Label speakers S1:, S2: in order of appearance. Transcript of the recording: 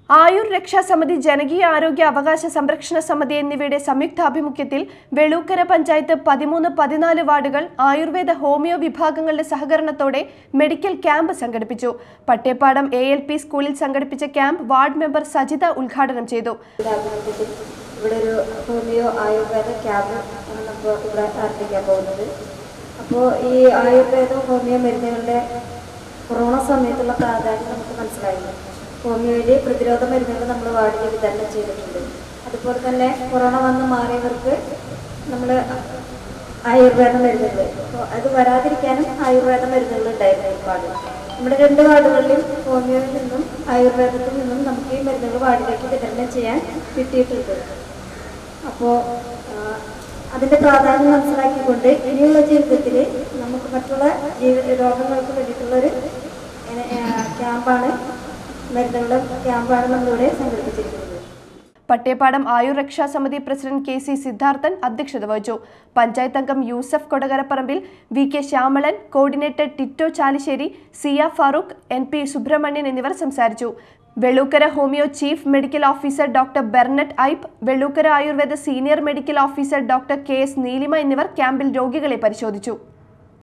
S1: ആയുർ രക്ഷാസമിതി ജനകീയ ആരോഗ്യ അവകാശ സംരക്ഷണ സമിതി എന്നിവയുടെ സംയുക്താഭിമുഖ്യത്തിൽ വെളൂക്കര പഞ്ചായത്ത് പതിമൂന്ന് പതിനാല് വാർഡുകൾ ആയുർവേദ ഹോമിയോ വിഭാഗങ്ങളുടെ സഹകരണത്തോടെ മെഡിക്കൽ ക്യാമ്പ് സംഘടിപ്പിച്ചു പട്ടേപ്പാടം എ എൽ പി സ്കൂളിൽ സംഘടിപ്പിച്ച ക്യാമ്പ് വാർഡ് മെമ്പർ സജിത ഉദ്ഘാടനം ചെയ്തു
S2: ആഭിമുഖ്യത്തിൽ ഇവിടെ ഒരു ഹോമിയോ ആയുർവേദ ക്യാമ്പ് ആണ് നമ്മൾ ഇവിടെ ആരംഭിക്കാൻ പോകുന്നത് അപ്പോൾ ഈ ആയുർവേദവും ഹോമിയോ മരുന്നുകളുടെ കൊറോണ സമയത്തുള്ള പ്രാധാന്യം നമുക്ക് മനസ്സിലായി ഹോമിയോയിൽ പ്രതിരോധ മരുന്നുകൾ നമ്മൾ വാർഡിൽ വിതരണം ചെയ്തിട്ടുണ്ട് അതുപോലെ തന്നെ കൊറോണ വന്ന് മാറിയവർക്ക് നമ്മൾ ആയുർവേദ മരുന്നുകൾ അപ്പോൾ അത് വരാതിരിക്കാനും ആയുർവേദ മരുന്നുകൾ ഉണ്ടായിരുന്നു ഒരുപാട് നമ്മുടെ രണ്ട് വാർഡുകളിലും ഹോമിയോയിൽ നിന്നും ആയുർവേദത്തിൽ നിന്നും നമുക്ക് ഈ മരുന്നുകൾ വാർഡിലേക്ക് വിതരണം ചെയ്യാൻ കിട്ടിയിട്ടുണ്ട് അപ്പോൾ അതിൻ്റെ പ്രാധാന്യം മനസ്സിലാക്കിക്കൊണ്ട് ഇനിയുള്ള ജീവിതത്തിൽ നമുക്ക് മറ്റുള്ള ജീവിത രോഗങ്ങൾക്ക് വേണ്ടിയിട്ടുള്ളൊരു ഏ- ഏ, ക്യാമ്പാണ് മരുന്നുകളുടെ ക്യാമ്പാണ് നമ്മളിവിടെ സംഘടിപ്പിച്ചിരിക്കുന്നത്
S1: Pattepadam Ayur Rakshasamiti president K C Siddharthan അധ്യക്ഷത വഹിച്ചു പഞ്ചായത്ത് അംഗം Yusuf Kodakaraparambil V K Shyamalan coordinator Tito Chalissery Siya Farooq N P Subrahmanyan എന്നിവർ സംസാരിച്ചു Vellookkara homeo chief medical officer doctor Bernet Aipe Vellookkara Ayurveda senior medical officer doctor K S Neelima എന്നിവർ ക്യാമ്പിൽ രോഗികളെ പരിശോധിച്ചു